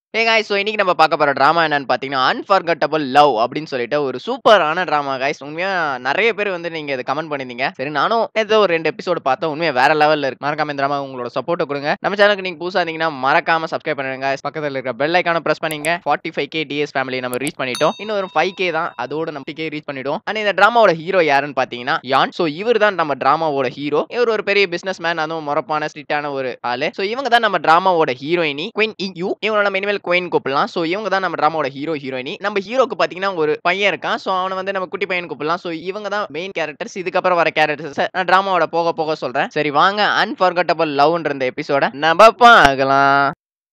Hey guys so இன்னைக்கு நம்ம பார்க்க போற ட்ராமா என்னன்னு பார்த்தீங்கன்னா அன்ஃபர்கட்டபிள் லவ் அப்படின்னு சொல்லிட்டு ஒரு சூப்பரான ட்ராமா காய்ஸ் உண்மையா நிறைய பேர் வந்து நீங்க இதை கமெண்ட் பண்ணிருந்தீங்க சரி நானும் ஏதோ ஒரு ரெண்டு எபிசோடு பார்த்தேன் உண்மையா வேற லெவல்ல இருக்கு மறக்காம இந்த ட்ராமா உங்களோட சப்போர்ட் கொடுங்க நம்ம சேனலுக்கு நீங்க புதுசா இருந்தீங்கன்னா மறக்காம சப்ஸ்கிரைப் பண்ணுங்க guys. பக்கத்துல இருக்க பெல் ஐக்கான பிரஸ் பண்ணீங்க forty five K DS family நம்ம ரீச் பண்ணிட்டோம் இன்னும் ஒரு ஃபைவ் கே தான் அதோட நம்ம கே ரீச் பண்ணிட்டோம் அண்ட் இந்த ட்ராமாவோட ஹீரோ யாருன்னு பார்த்தீங்கன்னா யான் ஸோ இவர் தான் நம்ம ட்ராமாவோட ஹீரோ இவர் ஒரு பெரிய பிசினஸ் மேன் அதுவும் முறப்பான ஸ்ட்ரிக்டான ஒரு ஆளு ஸோ இவங்க தான் நம்ம ட்ராமாவோட ஹீரோயினி குயின் யூ இவங்க நம்ம இனிமேல் குயின் கூப்பிடலாம் ஸோ இவங்க தான் நம்ம ட்ராமாவோட ஹீரோ ஹீரோயினி நம்ம ஹீரோக்கு பார்த்தீங்கன்னா ஒரு பையன் இருக்கான் ஸோ அவனை வந்து நம்ம குட்டி பையன் கூப்பிடலாம் ஸோ இவங்க தான் மெயின் கேரக்டர்ஸ் இதுக்கப்புறம் வர கேரக்டர்ஸ் நான் ட்ராமாவோட போக போக சொல்றேன் சரி வாங்க அன்ஃபர்கட்டபிள் லவ்ன்ற இந்த எபிசோட நம்ம பார்க்கலாம்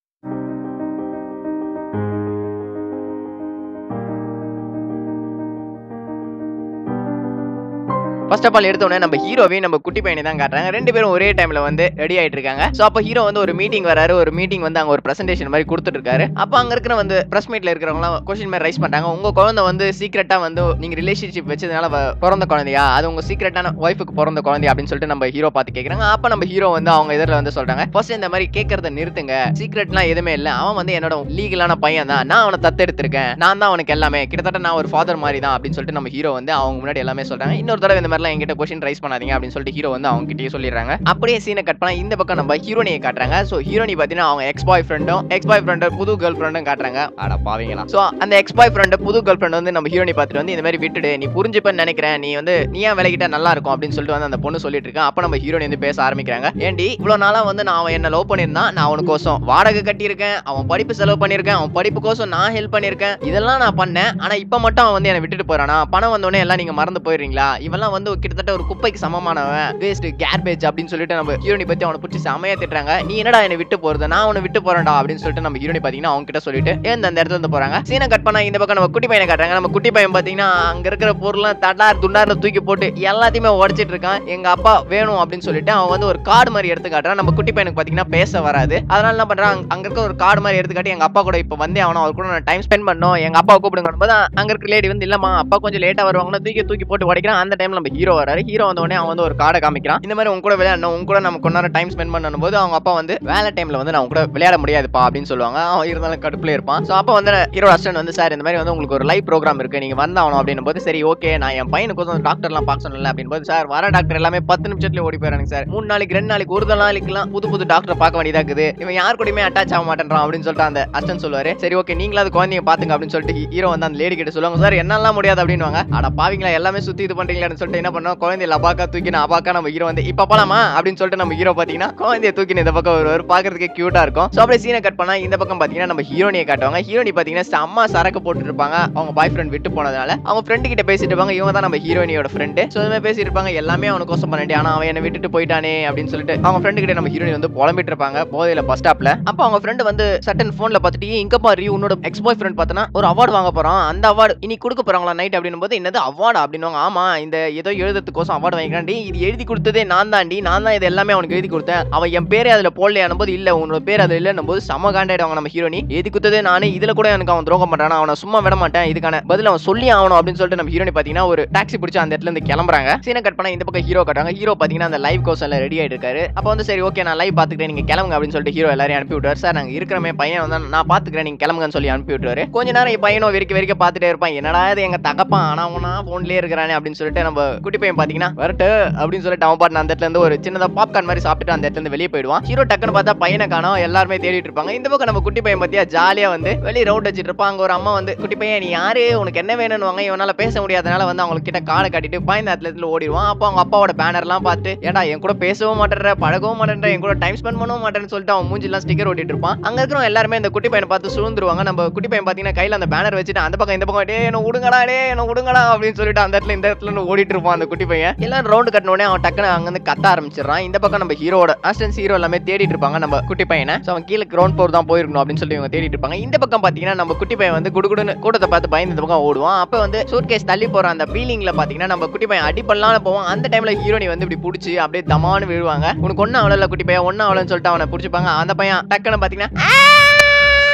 ஃபர்ஸ்ட் ஆஃப் ஆல் எடுத்தோடனே நம்ம ஹீரோவையும் நம்ம குட்டி பையனை தான் காட்டுறாங்க ரெண்டு பேரும் ஒரே டைம்ல வந்து ரெடி ஆயிட்டு இருக்காங்க ஸோ அப்போ ஹீரோ வந்து ஒரு மீட்டிங் வராரு ஒரு மீட்டிங் வந்து அங்க ஒரு பிரசன்டேஷன் மாதிரி கொடுத்துட்டு இருக்காரு அப்போ அங்க இருக்கிற வந்து பிரஸ் மீட்ல இருக்கிறவங்களாம் கொஸ்டின் மாதிரி ரைஸ் பண்றாங்க உங்க குழந்தை வந்து சீக்கிரட்டா வந்து நீங்க ரிலேஷன்ஷிப் வச்சதுனால வ- பிறந்த குழந்தையா அது உங்க சீக்கிரட்டான ஒய்ஃபுக்கு பிறந்த குழந்தையா அப்படின்னு சொல்லிட்டு நம்ம ஹீரோ பார்த்து கேக்குறாங்க அப்ப நம்ம ஹீரோ வந்து அவங்க எதிரில் வந்து சொல்றாங்க ஃபர்ஸ்ட் இந்த மாதிரி கேட்கறத நிறுத்துங்க சீக்ரெட்லாம் எதுவுமே இல்ல அவன் வந்து என்னோட லீகலான பையன் தான் நான் அவனை தத்தெடுத்திருக்கேன் நான் தான் அவனுக்கு எல்லாமே கிட்டத்தட்ட நான் ஒரு ஃபாதர் மாதிரி தான் அப்படின்னு சொல்லிட்டு நம்ம ஹீரோ வந்து அவங்க முன்னாடி எல்லாமே சொல்றாங்க இன்னொரு தடவை இந்த மாதிரிலாம் என்கிட்ட கொஸ்டின் ரைஸ் பண்ணாதீங்க அப்படின்னு சொல்லிட்டு ஹீரோ வந்து அவங்க கிட்டயே சொல்லிடுறாங்க அப்படியே சீனை கட் பண்ணா இந்த பக்கம் நம்ம ஹீரோனியை காட்டுறாங்க ஸோ ஹீரோனி பார்த்தீங்கன்னா அவங்க எக்ஸ் பாய் ஃப்ரெண்டும் எக்ஸ் பாய் ஃப்ரெண்டும் புது கேர்ள் ஃப்ரெண்டும் காட்டுறாங்க அட பாவீங்களா ஸோ அந்த எக்ஸ் பாய் ஃப்ரெண்டு புது கேர்ள் ஃப்ரெண்ட் வந்து நம்ம ஹீரோனி பார்த்துட்டு வந்து இந்த மாதிரி விட்டுடு நீ புரிஞ்சுப்பேன்னு நினைக்கிறேன் நீ வந்து நீ ஏன் விலகிட்ட நல்லா இருக்கும் அப்படின்னு சொல்லிட்டு வந்து அந்த பொண்ணு சொல்லிட்டு இருக்கேன் அப்போ நம்ம ஹீரோனி வந்து பேச ஆரம்பிக்கிறாங்க ஏண்டி இவ்வளோ நாளா வந்து நான் அவன் என்ன லவ் பண்ணியிருந்தான் நான் அவனுக்கோசம் வாடகை கட்டியிருக்கேன் அவன் படிப்பு செலவு பண்ணியிருக்கேன் அவன் படிப்புக்கோசம் நான் ஹெல்ப் பண்ணியிருக்கேன் இதெல்லாம் நான் பண்ணேன் ஆனா இப்போ மட்டும் அவன் வந்து என்னை விட்டுட்டு போறானா பணம் வந்தோடனே எல்லாம் நீங்க மறந்து போயிடுறீங்களா இவெல்லாம் வந்து கிட்டத்தட்ட ஒரு குப்பைக்கு சமமானவன் வேஸ்ட் கேர்பேஜ் அப்படின்னு சொல்லிட்டு நம்ம ஹீரோனி பத்தி அவனை பிடிச்சி செமையா திட்டுறாங்க நீ என்னடா என்னை விட்டு போறது நான் அவனை விட்டு போறேன்டா அப்படின்னு சொல்லிட்டு நம்ம ஹீரோனி பாத்தீங்கன்னா அவங்க கிட்ட சொல்லிட்டு ஏன் அந்த இடத்துல இருந்து போறாங்க சீனை கட் பண்ணா இந்த பக்கம் நம்ம குட்டி பையனை காட்டுறாங்க நம்ம குட்டி பையன் பாத்தீங்கன்னா அங்க இருக்கிற பொருள்லாம் தடார் துண்டார்னு தூக்கி போட்டு எல்லாத்தையுமே உடைச்சிட்டு இருக்கான் எங்க அப்பா வேணும் அப்படின்னு சொல்லிட்டு அவன் வந்து ஒரு கார்டு மாதிரி எடுத்து காட்டுறான் நம்ம குட்டி பையனுக்கு பாத்தீங்கன்னா பேச வராது அதனால என்ன பண்றான் அங்க- அங்க இருக்க ஒரு கார்டு மாதிரி எடுத்து காட்டி எங்க அப்பா கூட இப்ப வந்தே அவனும் அவர் கூட நான் டைம் ஸ்பெண்ட் பண்ணோம் எங்க அப்பா கூப்பிடுங்க போது அங்க இருக்க லேடி வந்து இல்லம்மா அப்பா கொஞ்சம் லேட்டா வருவாங்கன்னு தூக்கி தூக்கி போட்டு உடைக்கிறான் அந்த டைம்ல நம்ம ஹீரோ வராரு ஹீரோ வந்த உடனே அவன் வந்து ஒரு கார்டை காமிக்கிறான் இந்த மாதிரி உங்க கூட விளையாடணும் உங்க கூட நம்ம கொஞ்ச நேரம் டைம் ஸ்பெண்ட் பண்ணணும் போது அவங்க அப்பா வந்து வேலை டைம்ல வந்து நான் உங்க கூட விளையாட முடியாதுப்பா அப்படின்னு சொல்லுவாங்க அவன் இருந்தாலும் கடுப்புல இருப்பான் சோ அப்ப வந்து ஹீரோ அசிஸ்டன்ட் வந்து சார் இந்த மாதிரி வந்து உங்களுக்கு ஒரு லைவ் ப்ரோக்ராம் இருக்கு நீங்க வந்தாகணும் அப்படின்னும் போது சரி ஓகே நான் என் பையனுக்கு வந்து டாக்டர்லாம் பார்க்க சொன்னல அப்படின்னு போது சார் வர டாக்டர் எல்லாமே பத்து நிமிஷத்துல ஓடி போயிறாங்க சார் மூணு நாளைக்கு ரெண்டு நாளைக்கு ஒரு நாளைக்குலாம் புது புது டாக்டர் பார்க்க வேண்டியதா இருக்குது இவன் யார் கூடயுமே அட்டாச் ஆக மாட்டேன்றான் அப்படின்னு சொல்லிட்டு அந்த அஸ்டன் சொல்லுவாரு சரி ஓகே நீங்களாவது குழந்தைங்க பாத்துங்க அப்படின்னு சொல்லிட்டு ஹீரோ வந்து அந்த லேடி கிட்ட சொல்லுவாங்க சார் என்னெல்லாம் முடியாது அப்படின்னுவாங்க அட பாவீங்களா எல்லாமே சுத்தி இது பண்றீங்களான்னு சொல்லிட்டு என்ன பண்ணோம் குழந்தைய லபாக்கா தூக்கின அபாக்கா நம்ம ஹீரோ வந்து இப்ப போலாமா அப்படின்னு சொல்லிட்டு நம்ம ஹீரோ பாத்தீங்கன்னா குழந்தைய தூக்கின இந்த பக்கம் வருவார் பாக்குறதுக்கு கியூட்டா இருக்கும் சோ அப்படியே சீனை கட் பண்ணா இந்த பக்கம் பாத்தீங்கன்னா நம்ம ஹீரோனியை காட்டுவாங்க ஹீரோனி பாத்தீங்கன்னா செம்ம சரக்கு போட்டுட்டு இருப்பாங்க அவங்க பாய் ஃப்ரெண்ட் விட்டு போனதால அவங்க ஃப்ரெண்டு கிட்ட பேசிட்டு இருப்பாங்க இவங்க தான் நம்ம ஹீரோனியோட ஃப்ரெண்டு சோ இந்த மாதிரி பேசிட்டு இருப்பாங்க எல்லாமே அவனுக்கோசம் பண்ணிட்டு ஆனா அவன் என்ன விட்டுட்டு போயிட்டானே அப்படின்னு சொல்லிட்டு அவங்க ஃப்ரெண்டு கிட்ட நம்ம ஹீரோனி வந்து புலம்பிட்டு இருப்பாங்க போதையில பஸ் ஸ்டாப்ல அப்ப அவங்க ஃப்ரெண்டு வந்து சட்டன் போன்ல பார்த்துட்டு இங்க பாரு உன்னோட எக்ஸ் பாய் ஃப்ரெண்ட் பார்த்தனா ஒரு அவார்டு வாங்க போறான் அந்த அவார்டு இனி கொடுக்க போறாங்களா நைட் அப்படின்னும் போது என்னது அவார்டு அப்படின்னுவாங்க ஆமா இந்த ஏதோ எழுதுறதுக்கோசம் அவார்டு வாங்கிக்கிறான் டேய், இது எழுதி கொடுத்ததே நான் தாண்டி நான் தான் இது எல்லாமே அவனுக்கு எழுதி கொடுத்தேன் அவன் என் பேரே அதுல போடலையானும் போது இல்ல உன்னோட பேர் அதுல இல்லைன்னும் போது செம காண்டாயிடுவாங்க நம்ம ஹீரோனி எழுதி கொடுத்ததே நானே இதுல கூட எனக்கு அவன் துரோகம் பண்றான் அவனை சும்மா விட மாட்டேன் இதுக்கான பதில் அவன் சொல்லி ஆகணும் அப்படின்னு சொல்லிட்டு நம்ம ஹீரோனி பாத்தீங்கன்னா ஒரு டாக்ஸி பிடிச்சி அந்த இடத்துல இருந்து கிளம்புறாங்க சீனை கட் பண்ணா இந்த பக்கம் ஹீரோ கட்டுறாங்க ஹீரோ பாத்தீங்கன்னா அந்த லைவ் கோர்ஸ்ல ரெடி ஆயிட்டு இருக்காரு அப்போ வந்து சரி ஓகே நான் லைவ் பாத்துக்கிறேன் நீங்க கிளம்புங்க அப்படின்னு சொல்லிட்டு ஹீரோ எல்லாரையும் அனுப்பி விட்டுவார் சார் நாங்க இருக்கிறமே பையன் வந்து நான் பாத்துக்கிறேன் நீங்க கிளம்புங்கன்னு சொல்லி அனுப்பி விட்டுவாரு கொஞ்ச நேரம் என் பையனும் வெறிக்க வெறிக்க பாத்துட்டே இருப்பான் என்னடா இது எங்க தகப்பான் ஆனா அவனா போன்லயே இருக்கிறானே அப்படின்னு சொல்லிட்டு நம்ம குட்டி பையன் பாத்தீங்கன்னா வரட்டு அப்படின்னு சொல்லிட்டு அவன் பாட்டு அந்த இடத்துல இருந்து ஒரு சின்னதா பாப்கார்ன் மாதிரி சாப்பிட்டுட்டு அந்த இடத்துல இருந்து வெளியே போயிடுவான் ஹீரோ டக்குன்னு பார்த்தா பையனை காணோம் எல்லாருமே தேடிட்டு இருப்பாங்க இந்த பக்கம் நம்ம குட்டி பையன் பாத்தியா ஜாலியா வந்து வெளியே ரவுண்ட் வச்சிட்டு இருப்பான் அங்க ஒரு அம்மா வந்து குட்டி பையன் நீ யாரு உனக்கு என்ன வேணும்னு வாங்க இவனால பேச முடியாதனால வந்து அவங்க கிட்ட காலை காட்டிட்டு பாய்ந்த இடத்துல ஓடிடுவான் அப்போ அவங்க அப்பாவோட பேனர்லாம் பார்த்து ஏடா என் கூட பேசவும் மாட்டேற பழகவும் மாட்டேன்ற என் கூட டைம் ஸ்பெண்ட் பண்ணவும் மாட்டேன்னு சொல்லிட்டு அவன் மூஞ்சிலாம் ஸ்டிக்கர் ஓட்டிட்டு இருப்பான் அங்க இருக்கிறவங்க எல்லாருமே இந்த குட்டி பையனை பார்த்து சுழுந்துருவாங்க நம்ம குட்டி பையன் பாத்தீங்கன்னா கையில அந்த பேனர் வச்சுட்டு அந்த பக்கம் இந்த பக்கம் டே என்ன விடுங்கடா டே என்ன விடுங்கடா அப்படின்னு சொல்லிட்டு அந்த இடத்துல இந்த இடத்துல இருந்து ஓடிட்டு இருப்பான் அந்த குட்டி பையன் எல்லாம் ரவுண்ட் கட்டின உடனே அவன் டக்குன்னு அங்க இருந்து கத்த ஆரம்பிச்சிடறான் இந்த பக்கம் நம்ம ஹீரோட அசிஸ்டன்ஸ் ஹீரோ எல்லாமே தேடிட்டு இருப்பாங்க நம்ம குட்டி பையனை So அவன் கீழே கிரவுண்ட் ஃப்ளோர் தான் போயிருக்கணும் அப்படின்னு சொல்லி இவங்க தேடிட்டு இருப்பாங்க இந்த பக்கம் பாத்தீங்கன்னா நம்ம குட்டி பையன் வந்து குடுகுடுன்னு கூட்டத்தை பார்த்து பயந்து இந்த பக்கம் ஓடுவான் அப்ப வந்து சூட்கேஸ் தள்ளி போற அந்த பீலிங்ல பாத்தீங்கன்னா நம்ம குட்டி பையன் அடிப்படலாம் போவான் அந்த டைம்ல ஹீரோனி வந்து இப்படி புடிச்சு அப்படியே தமான்னு விழுவாங்க உனக்கு ஒன்னும் அவ்வளோ குட்டி பையன் ஒன்னும் அவ்வளோன்னு சொல்லிட்டு அவனை பிடிச்சிப்பாங்க அந்த பையன் டக்குன்னு பாத்தீங்கன்னா "ஆ!"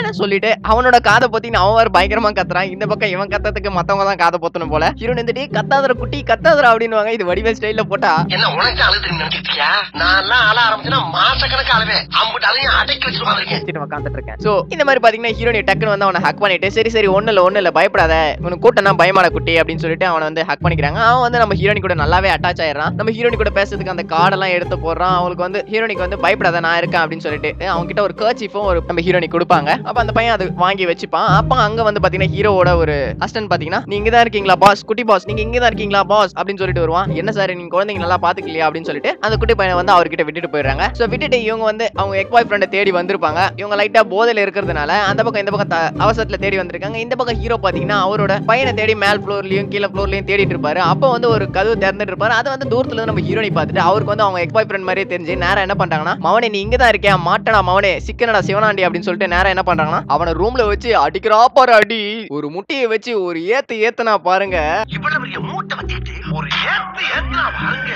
என்னன்னு சொல்லிட்டு அவனோட காதை பொத்தின்னு அவன் வேற பயங்கரமா கத்துறான் இந்த பக்கம் இவன் கத்தத்துக்கு மத்தவங்க தான் காதை பொத்தணும் போல ஹீரோயின் வந்துட்டு கத்தாதர குட்டி கத்தாதர அப்படின்னுவாங்க இது வடிவேல் ஸ்டைல்ல போட்டா என்ன உனக்கு அழுது நினைச்சிருக்கியா நான் எல்லாம் அழ ஆரம்பிச்சுன்னா மாச கணக்கு அழுவேன் அம்புட்டு அழையும் அடக்கி வச்சு வந்திருக்கேன் வச்சுட்டு உட்காந்துட்டு இருக்கேன் சோ இந்த மாதிரி பாத்தீங்கன்னா ஹீரோனி டக்குன்னு வந்து அவனை ஹக் பண்ணிட்டு சரி சரி ஒண்ணு இல்ல ஒண்ணு இல்ல பயப்படாத உனக்கு கூட்டம்னா பயமான குட்டி அப்படின்னு சொல்லிட்டு அவனை வந்து ஹக் பண்ணிக்கிறாங்க அவன் வந்து நம்ம ஹீரோனி கூட நல்லாவே அட்டாச் ஆயிடுறான் நம்ம ஹீரோனி கூட பேசுறதுக்கு அந்த கார்டெல்லாம் எடுத்து போடுறான் அவங்களுக்கு வந்து ஹீரோனிக்கு வந்து பயப்படாத நான் இருக்கேன் அப்படின்னு சொல்லிட்டு அவங்க கிட்ட ஒரு கர்ச்சிஃபும் ஒரு நம்ம ஹீரோனி கொடுப்பாங்க அப்ப அந்த பையன் அது வாங்கி வச்சுப்பான் அப்ப அங்க வந்து பாத்தீங்கன்னா ஹீரோவோட ஒரு அசிஸ்டன்ட் பாத்தீங்கன்னா நீங்க தான் இருக்கீங்களா பாஸ் குட்டி பாஸ் நீங்க இங்க தான் இருக்கீங்களா பாஸ் அப்படின்னு சொல்லிட்டு வருவான் என்ன சார் நீங்க குழந்தைங்க நல்லா பாத்துக்கலையா அப்படின்னு சொல்லிட்டு அந்த குட்டி பையனை வந்து அவர்கிட்ட விட்டுட்டு போயிடுறாங்க சோ விட்டுட்டு இவங்க வந்து அவங்க எக் பாய் ஃப்ரெண்டை தேடி வந்திருப்பாங்க இவங்க லைட்டா போதையில இருக்கிறதுனால அந்த பக்கம் இந்த பக்கம் த- அவசரத்துல தேடி வந்திருக்காங்க இந்த பக்கம் ஹீரோ பாத்தீங்கன்னா அவரோட பையனை தேடி மேல் ஃப்ளோர்லயும் கீழே ஃப்ளோர்லயும் தேடிட்டு இருப்பாரு அப்போ வந்து ஒரு கதவு திறந்துட்டு இருப்பாரு அதை வந்து தூரத்துல இருந்து நம்ம ஹீரோனி பார்த்துட்டு அவருக்கு வந்து அவங்க எக் பாய் ஃப்ரெண்ட் மாதிரியே தெரிஞ்சு நேரா என்ன பண்றாங்கன்னா மவனே நீ இங்க தான் இருக்கியா மாட்டடா மவனே சிக்கனடா சிவனாண்டி அப்படின்னு சொல்லிட்டு நேரா என்ன பண்றாங்கன்னா அவனை ரூம்ல வச்சு அடிக்கிறா பாரு அடி ஒரு முட்டியை வச்சு ஒரு ஏத்து ஏத்துனா பாருங்க இவ்வளவு பெரிய மூட்டை வச்சுட்டு ஒரு ஏத்து ஏத்துனா வாங்க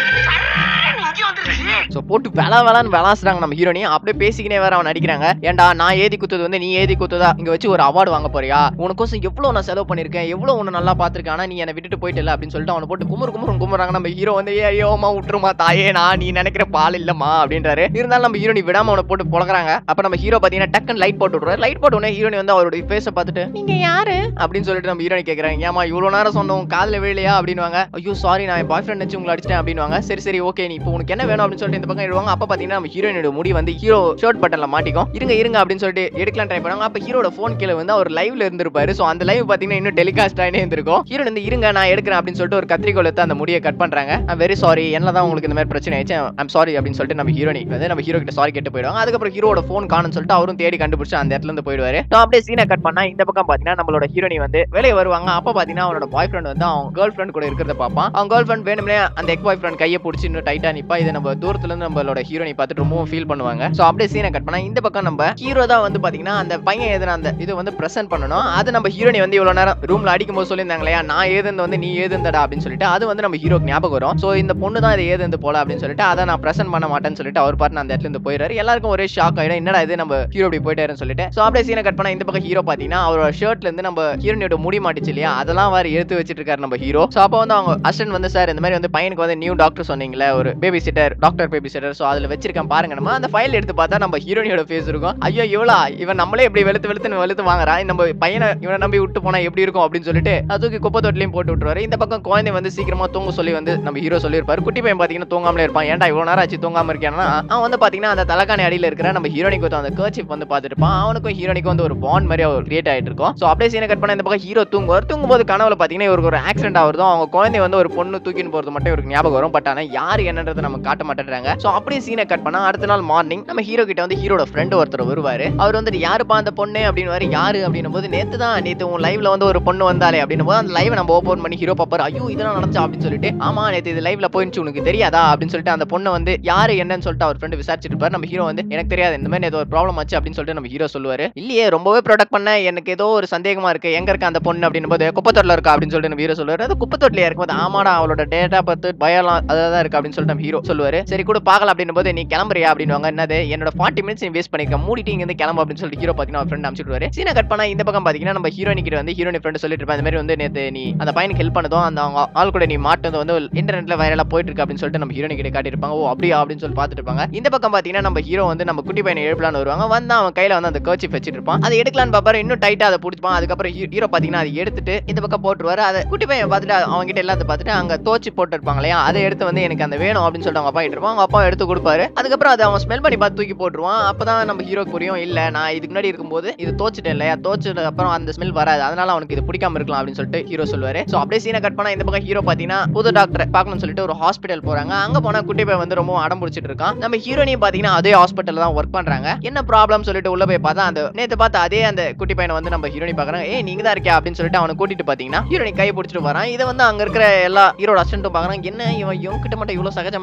இங்க வந்துருச்சு ஸோ போட்டு வேளா வேளான்னு விளாசுறாங்க நம்ம ஹீரோனி அப்படியே பேசிக்கினே வேற அவன் நடிக்கிறாங்க ஏன்டா நான் ஏதி குத்துது வந்து நீ ஏதி குத்துதா இங்க வச்சு ஒரு அவார்டு வாங்க போறியா உனக்கோசம் எவ்வளவு நான் செலவு பண்ணிருக்கேன் எவ்வளவு உன்னை நல்லா பாத்திருக்கேன் ஆனா நீ என்னை விட்டுட்டு போயிட்டல அப்படின்னு சொல்லிட்டு அவனை போட்டு குமுறு குமுறு குமுறாங்க நம்ம ஹீரோ வந்து ஏ ஐயோமா விட்டுருமா தாயே நான் நீ நினைக்கிற பால் இல்லம்மா அப்படின்றாரு இருந்தாலும் நம்ம ஹீரோனி விடாம அவனை போட்டு புழங்குறாங்க அப்ப நம்ம ஹீரோ பாத்தீங்கன்னா டக்குன்னு லைட் போட்டு விடுறாரு லைட் போட்ட உடனே ஹீரோனி வந்து அவருடைய ஃபேஸை பார்த்துட்டு நீங்க யாரு அப்படின்னு சொல்லிட்டு நம்ம ஹீரோனி கேக்குறாங்க ஏமா இவ்வளவு நேரம் சொன்னோம் காதுல விழலையா அப்படின்னுவாங்க ஐயோ சாரி நான் என் பாய் ஃப்ரெண்ட் வச்சு உங்களை அடிச்சிட்டேன் அப்படின்னுவாங்க சரி சரி ஓகே நீ இப்போ உனக்கு என்ன வேணும் அப்படின்னு சொல்லிட்டு இந்த பக்கம் இடுவாங்க அப்ப பாத்தீங்கன்னா நம்ம ஹீரோயினோட முடி வந்து ஹீரோ ஷர்ட் பட்டன்ல மாட்டிக்கும் இருங்க இருங்க அப்படின்னு சொல்லிட்டு எடுக்கலாம் ட்ரை பண்ணுவாங்க அப்ப ஹீரோட ஃபோன் கீழே வந்து அவர் லைவ்ல இருந்திருப்பாரு சோ அந்த லைவ் பாத்தீங்கன்னா இன்னும் டெலிகாஸ்ட் ஆயினே இருந்திருக்கும் ஹீரோ வந்து இருங்க நான் எடுக்கிறேன் அப்படின்னு சொல்லிட்டு ஒரு கத்திரிக்கோல் எடுத்து அந்த முடியை கட் பண்றாங்க வெரி சாரி என்ன தான் உங்களுக்கு இந்த மாதிரி பிரச்சனை ஆயிடுச்சு ஐம் சாரி அப்படின்னு சொல்லிட்டு நம்ம ஹீரோனி வந்து நம்ம ஹீரோ கிட்ட சாரி கேட்டு போயிடுவாங்க அதுக்கப்புறம் ஹீரோட ஃபோன் காணும்னு சொல்லிட்டு அவரும் தேடி கண்டுபிடிச்சு அந்த இடத்துல இருந்து போயிடுவாரு So, அப்படியே சீனை கட் பண்ணா இந்த பக்கம் பாத்தீங்கன்னா நம்மளோட ஹீரோனி வந்து வெளியே வருவாங்க அப்ப பாத்தீங்கன்னா அவனோட பாய் ஃப்ரெண்ட் வந்து அவங்க கேர்ள் ஃப்ரெண்ட் கூட இருக்கிறத பார்ப்பான் அவங்க கேர்ள் ஃப்ரெண்ட் வேணும்னே அந்த எக் பாய் ஃப்ரெண்ட் கையை பிடிச்சி இன்னும் டைட்டா நிப்பா இதை நம்ம தூரத்துல இருந்து நம்மளோட ஹீரோனி பார்த்துட்டு ரொம்பவும் ஃபீல் பண்ணுவாங்க சோ அப்படியே சீனை கட் பண்ணா இந்த பக்கம் நம்ம ஹீரோ தான் வந்து பாத்தீங்கன்னா அந்த பையன் எதுனா அந்த இது வந்து பிரசன்ட் பண்ணணும் அது நம்ம ஹீரோனி வந்து இவ்வளவு நேரம் ரூம்ல அடிக்கும் போது சொல்லியிருந்தாங்க இல்லையா நான் ஏதுந்து வந்து நீ ஏதுந்தடா அப்படின்னு சொல்லிட்டு அது வந்து நம்ம ஹீரோக்கு ஞாபகம் வரும் சோ இந்த பொண்ணு தான் இது ஏதுந்து போல அப்படின்னு சொல்லிட்டு அதை நான் பிரசன்ட் பண்ண மாட்டேன்னு சொல்லிட்டு அவர் பாட்டு அந்த இடத்துல இருந்து போயிடுறாரு எல்லாருக்கும் ஒரே ஷாக் ஆயிடும் என்னடா இது நம்ம ஹீரோ இப்படி போயிட்டாருன்னு சொல்லிட்டு சோ அப்படியே சீனை கட் பண்ணா இந்த பக்கம் ஹீரோ பாத்தீங்கன்னா அவரோட ஷர்ட்ல இருந்து நம்ம ஹீரோனியோட முடி மாட்டிச்சு இல்லையா அதெல்லாம் வேற எடுத்து வச்சிட்டு இருக்காரு நம்ம ஹீரோ சோ அப்போ வந்து அவங்க அசிஸ்டன்ட் வந்து சார் இந்த மாதிரி வந்து பையனுக்கு வந்து நியூ டாக்டர் சொன்னீங்களே ஒரு baby sitter doctor baby sitter so அதுல வச்சிருக்கேன் பாருங்க நம்ம அந்த ஃபைல் எடுத்து பார்த்தா நம்ம ஹீரோனியோட ஃபேஸ் இருக்கும் ஐயோ இவளா இவன் நம்மளே இப்படி வெளுத்து வெளுத்து வெளுத்து வாங்குறா நம்ம பையனை இவனை நம்பி விட்டு போனா எப்படி இருக்கும் அப்படின்னு சொல்லிட்டு அது தூக்கி குப்பை தொட்டிலையும் போட்டு விட்டுருவாரு இந்த பக்கம் குழந்தை வந்து சீக்கிரமா தூங்க சொல்லி வந்து நம்ம ஹீரோ சொல்லியிருப்பாரு குட்டி பையன் பாத்தீங்கன்னா தூங்காமலே இருப்பான் ஏன்டா இவ்வளவு நேரம் ஆச்சு தூங்காம இருக்கானா அவன் வந்து பாத்தீங்கன்னா அந்த தலைக்காணி அடியில இருக்கிற நம்ம ஹீரோனிக்கு வந்து அந்த கர்ச்சிப் வந்து பார்த்துட்டு இருப்பான் அவனுக்கும் ஹீரோனிக்கும் வந்து ஒரு பாண்ட் மாதிரி அவர் கிரியேட் ஆயிட்டு இருக்கும் சோ அப்படியே சீனை கட் பண்ண இந்த பக்கம் ஹீரோ தூங்குவார் தூங்கும்போது கனவுல பாத்தீங்கன்னா இவருக்கு ஒரு ஆக்சிடென்ட் ஆகுறதோ அவங்க குழந்தை வந்து ஒரு பொண்ணு தூக்கின்னு போறது மட்டும் இவருக்கு ஞாபகம் வரும் பட் ஆனா யாரு என்னன்றது நம்ம காட்ட மாட்டேன்றாங்க சோ அப்படியே சீனை கட் பண்ணா அடுத்த நாள் மார்னிங் நம்ம ஹீரோ கிட்ட வந்து ஹீரோட ஃப்ரெண்ட் ஒருத்தர் வருவாரு அவர் வந்துட்டு யாருப்பா அந்த பொண்ணு அப்படின்னு யாரு அப்படின்னும் போது நேத்து தான் நேத்து உன் லைவ்ல வந்து ஒரு பொண்ணு வந்தாலே அப்படின்னும் போது அந்த லைவ் நம்ம ஓபன் பண்ணி ஹீரோ பாப்பாரு ஐயோ இதெல்லாம் நடந்துச்சா அப்படின்னு சொல்லிட்டு ஆமா நேத்து இது லைவ்ல போயிடுச்சு உனக்கு தெரியாதா அப்படின்னு சொல்லிட்டு அந்த பொண்ணை வந்து யாரு என்னன்னு சொல்லிட்டு அவர் ஃப்ரெண்ட் விசாரிச்சுட்டு இருப்பாரு நம்ம ஹீரோ வந்து எனக்கு தெரியாது இந்த மாதிரி ஏதோ ஒரு ப்ராப்ளம் ஆச்சு அப்படின்னு சொல்லிட்டு நம்ம ஹீரோ சொல்லுவாரு இல்லையே ரொம்பவே ப்ரொடக்ட் பண்ண எனக்கு ஏதோ ஒரு சந்தேகமா இருக்கு எங்க இருக்க அந்த பொண்ணு அப்படின்னும் போது குப்பத்தொட்டில் இருக்கா அப்படின்னு சொல்லிட்டு நம்ம ஹீரோ சொல்லுவாரு அது குப்பத்தொட்டில இருக்கும்போது ஆமாடா அவளோட டேட்டா பத்து பயலாம் அதான் இருக்கு அப்படின்னு சொல்லிட்டு நம்ம ஹீரோ சொல்லுவாரு சரி கூட பார்க்கலாம் அப்படின்னும் போது நீ கிளம்புறியா அப்படின்னுவாங்க என்னது என்னோட ஃபார்ட்டி மினிட்ஸ் நீ வேஸ்ட் பண்ணிருக்க மூடிட்டு இங்க இருந்து கிளம்பு அப்படின்னு சொல்லிட்டு ஹீரோ பாத்தீங்கன்னா அவர் ஃப்ரெண்ட் அனுப்பிச்சுடுவாரு சீனை கட் பண்ணா இந்த பக்கம் பாத்தீங்கன்னா நம்ம ஹீரோனி கிட்ட வந்து ஹீரோனி ஃப்ரெண்ட் சொல்லிட்டு இருப்பேன் இந்த மாதிரி வந்து நேத்து நீ அந்த பையனுக்கு ஹெல்ப் பண்ணதும் அந்த அவங்க ஆள் கூட நீ மாட்டது வந்து இன்டர்நெட்ல வைரலா போயிட்டு இருக்கு அப்படின்னு சொல்லிட்டு நம்ம ஹீரோனி கிட்ட காட்டியிருப்பாங்க ஓ அப்படியா அப்படின்னு சொல்லி பார்த்துட்டு இருப்பாங்க இந்த பக்கம் பாத்தீங்கன்னா நம்ம ஹீரோ வந்து நம்ம குட்டி பையனை எழுப்பலான்னு வருவாங்க வந்து அவன் கையில வந்து அந்த கர்ச்சி வச்சிட்டு இருப்பான் அதை எடுக்கலான்னு பாப்பாரு இன்னும் டைட்டா அதை பிடிச்சிப்பான் அதுக்கப்புறம் ஹீரோ பாத்தீங்கன்னா அதை எடுத்துட்டு இந்த பக்கம் போட்டுருவாரு அதை குட்டி பையன் பார்த்துட்டு அவங்க கிட்ட எல்லாத்தையும் பார்த்துட்டு அங்க தோச்சு போட்டு இருப்பாங்க இல்லையா அதை எடுத்து வந்து எனக்கு அந்த வேணும் அப்படின்னு சொல்லிட்டு அவங்க அப்பா கிட்ட இருப்பான் அவங்க அப்பா எடுத்து கொடுப்பாரு அதுக்கப்புறம் அதை அவன் ஸ்மெல் பண்ணி பார்த்து தூக்கி போட்டுருவான் அப்பதான் நம்ம ஹீரோக்கு புரியும் இல்ல நான் இதுக்கு முன்னாடி இருக்கும்போது இது தோச்சிட்டேன் இல்லையா தோச்சது அப்புறம் அந்த ஸ்மெல் வராது அதனால அவனுக்கு இது பிடிக்காம இருக்கலாம் அப்படின்னு சொல்லிட்டு ஹீரோ சொல்லுவாரு சோ அப்படியே சீனை கட் பண்ணா இந்த பக்கம் ஹீரோ பாத்தீங்கன்னா புது டாக்டர் பார்க்கணும்னு சொல்லிட்டு ஒரு ஹாஸ்பிட்டல் போறாங்க அங்க போனா குட்டி பையன் வந்து ரொம்ப அடம் பிடிச்சிட்டு இருக்கான் நம்ம ஹீரோனையும் பாத்தீங்கன்னா அதே ஹாஸ்பிட்டல் தான் ஒர்க் பண்றாங்க என்ன ப்ராப்ளம் சொல்லிட்டு உள்ள போய் பார்த்தா அந்த நேத்து பார்த்த அதே அந்த குட்டி பையனை வந்து நம்ம ஹீரோனி பாக்குறாங்க ஏய் நீங்க தான் இருக்கியா அப்படின்னு சொல்லிட்டு அவனை கூட்டிட்டு பாத்தீங்கன்னா ஹீரோனி கை பிடிச்சிட்டு வரான் இதை வந்து அங்க இருக்கிற எல்லா ஹீரோட அசிஸ்டன்ட்டும் பாக்குறாங்க என்ன இவன் இவங்க கிட்ட மட்டும் இவ்வளவு சகஜமா பழகுறான்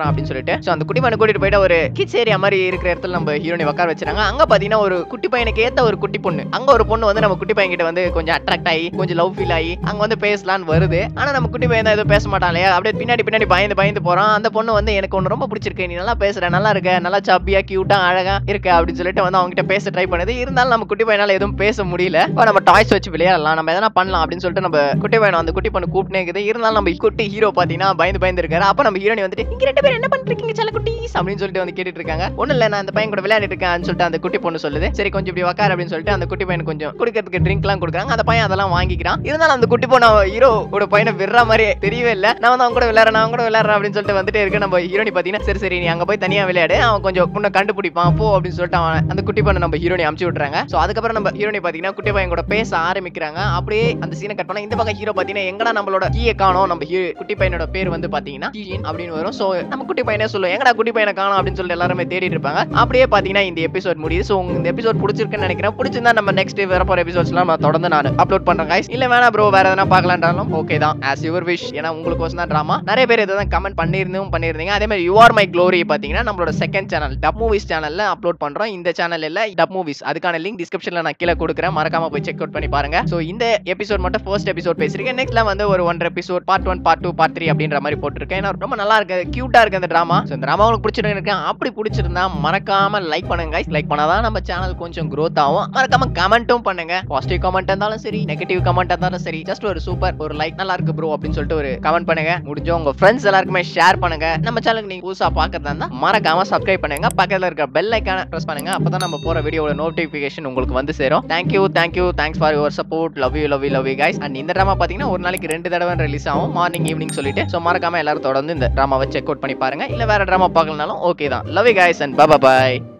அப்படின்னு சொல்லிட்டு சோ அந்த குட்டி பையனை கூட்டிட்டு போயிட்டு ஒரு கிட்ஸ் ஏரியா மாதிரி இருக்கிற இடத்துல நம்ம ஹீரோனி உட்கார வச்சிருக்காங்க அங்க பாத்தீங்கன்னா ஒரு குட்டி பையனுக்கு ஏத்த ஒரு குட்டி பொண்ணு அங்க ஒரு பொண்ணு வந்து நம்ம குட்டி பையன் கிட்ட வந்து கொஞ்சம் அட்ராக்ட் ஆகி கொஞ்சம் லவ் ஃபீல் ஆகி அங்க வந்து பேசலாம்னு வருது ஆனா நம்ம குட்டி பையன் தான் எதுவும் பேச மாட்டான் இல்லையா அப்படியே பின்னாடி பின்னாடி பயந்து பயந்து போறான் அந்த பொண்ணு வந்து எனக்கு ஒன்று ரொம்ப பிடிச்சிருக்கு நீ நல்லா பேசுற நல்லா இருக்க நல்லா சப்பியா கியூட்டா அழகா இருக்க அப்படின்னு சொல்லிட்டு வந்து அவங்க கிட்ட பேச ட்ரை பண்ணுது இருந்தாலும் நம்ம குட்டி பையனால எதுவும் பேச முடியல இப்போ நம்ம டாய்ஸ் வச்சு விளையாடலாம் நம்ம எதனா பண்ணலாம் அப்படின்னு சொல்லிட்டு நம்ம குட்டி பையனை அந்த குட்டி பொண்ணு கூப்பிட்டே இருக்குது இருந்தாலும் நம்ம குட்டி ஹீரோ பாத்தீங்கன்னா பயந்து பயந்து இருக்காரு அப்ப நம்ம ஹீரோனி வந்துட்டு இங்க ரெண்டு பேரும் என்ன பண்ணிட்டு இருக்கீங்க செல்ல குட்டீஸ் அப்படின்னு சொல்லிட்டு வந்து கேட்டுட்டு இருக்காங்க ஒண்ணு இல்ல நான் அந்த பையன் கூட விளையாடிட்டு இருக்கேன்னு சொல்லிட்டு அந்த குட்டி பொண்ணு சொல்லுது சரி கொஞ்சம் இப்படி உட்கார் அப்படின்னு சொல்லிட்டு அந்த குட்டி பையன் கொஞ்சம் குடிக்கிறதுக்கு ட்ரிங்க் எல்லாம் கொடுக்குறாங்க அந்த பையன் அதெல்லாம் வாங்கிக்கிறான் இருந்தாலும் அந்த குட்டி பொண்ணு ஹீரோ ஒரு பையனை விடுற மாதிரி தெரியவே இல்ல நான் வந்து அவங்க கூட விளையாடுறேன் நான் அவங்க கூட விளையாடுறேன் அப்படின்னு சொல்லிட்டு வந்துட்டே இருக்கு நம்ம ஹீரோனி பாத்தீங்கன்னா சரி சரி நீ அங்க போய் தனியா விளையாடு அவன் கொஞ்சம் உன்னை கண்டுபிடிப்பான் போ அப்படின்னு சொல்லிட்டு அவன் அந்த குட்டி பொண்ணு நம்ம ஹீரோனி அமுச்சு விட்டுறாங்க சோ அதுக்கப்புறம் நம்ம ஹீரோனி பாத்தீங்கன்னா குட்டி பையன் கூட பேச ஆரம்பிக்கிறாங்க அப்படியே அந்த சீனை கட் பண்ணா இந்த பக்கம் ஹீரோ பாத்தீங்கன்னா எங்கடா நம்மளோட கீயை காணோம் நம்ம hero- குட்டி பையனோட பேர் வந்து பாத்தீங்கன்னா கீயின் அப்படின்னு வரும் சோ நம்ம குட்டி பையனே சொல்லுவோம் எங்கடா குட்டி பையனை காணோம் அப்படின்னு சொல்லிட்டு எல்லாருமே தேடிட்டு இருப்பாங்க அப்படியே பாத்தீங்கன்னா இந்த எபிசோட் முடியுது சோ இந்த எபிசோட் பிடிச்சிருக்குன்னு நினைக்கிறேன் பிடிச்சிருந்தா நம்ம நெக்ஸ்ட் வர போற எபிசோட்ஸ்லாம் நான் தொடர்ந்து நான் அப்லோட் பண்றேன் guys இல்ல வேணா ப்ரோ வேற எதனா பார்க்கலான்றாலும் ஓகே தான் ஆஸ் யுவர் விஷ் ஏன்னா உங்களுக்கு தான் ட்ராமா நிறைய பேர் இதை தான் கமெண்ட் பண்ணியிருந்தும் பண்ணியிருந்தீங்க அதே மாதிரி யூ ஆர் மை க்ளோரி பாத்தீங்கன்னா நம்மளோட செகண்ட் சேனல் டப் மூவிஸ் சேனல்ல அப்லோட் பண்றோம் இந்த சேனல் இல்ல டப் மூவிஸ் அதுக்கான லிங்க் டிஸ்கிரிப்ஷன்ல நான் கீழே கொடுக்குறேன் மறக்காம போய் செக் அவுட் பண்ணி பாருங்க சோ இந்த எபிசோட் மட்டும் ஃபர்ஸ்ட் எபிசோட் பேசிருக்கேன் நெக்ஸ்ட்ல வந்து ஒரு ஒன்றரை episode part one part two part three அப்படின்ற மாதிரி போட்டிருக்கேன் ஏன்னா ரொம்ப நல்லா இருக்கு கியூட்டா இருக்கு அந்த டிராமா இந்த டிராமா உங்களுக்கு பிடிச்சிருக்கு இருக்கேன் அப்படி பிடிச்சிருந்தா மறக்காம லைக் பண்ணுங்க guys லைக் பண்ணாதான் நம்ம சேனல் கொஞ்சம் growth ஆகும் மறக்காம கமெண்ட்டும் பண்ணுங்க பாசிட்டிவ் கமெண்ட் இருந்தாலும் சரி நெகட்டிவ் கமெண்ட் இருந்தாலும் சரி ஜஸ்ட் ஒரு சூப்பர் ஒரு லைக் நல்லா இருக்கு ப்ரோ அப்படின்னு சொல்லிட்டு ஒரு கமெண்ட் பண்ணுங்க முடிஞ்சோ உங்க ஃப்ரெண்ட்ஸ் எல்லாருக்குமே ஷேர் பண்ணுங்க நம்ம சேனலுக்கு நீங்க புதுசா பாக்குறதா இருந்தா மறக்காம சப்ஸ்கிரைப் பண்ணுங்க பக்கத்துல இருக்க பெல் ஐக்கான பிரஸ் பண்ணுங்க அப்பதான் நம்ம போற வீடியோட நோட்டிபிகேஷன் உங்களுக்கு வந்து சேரும் thank you thank you thanks for your support love you love you love you guys and இந்த ட்ராமா பாத்தீங்கன்னா ஒரு நாளைக்கு ரெண்டு தடவை ரிலீஸ் ஆகும் மார்னிங் ஈவினிங் சொல்லிட்டு ஸோ மறக்காம எல்லாரும் தொடர்ந்து இந்த ட்ராமாவை செக் அவுட் பண்ணி பாருங்க இல்ல வேற ட்ராமா பார்க்கலனாலும் ஓகே தான் love you guys and bye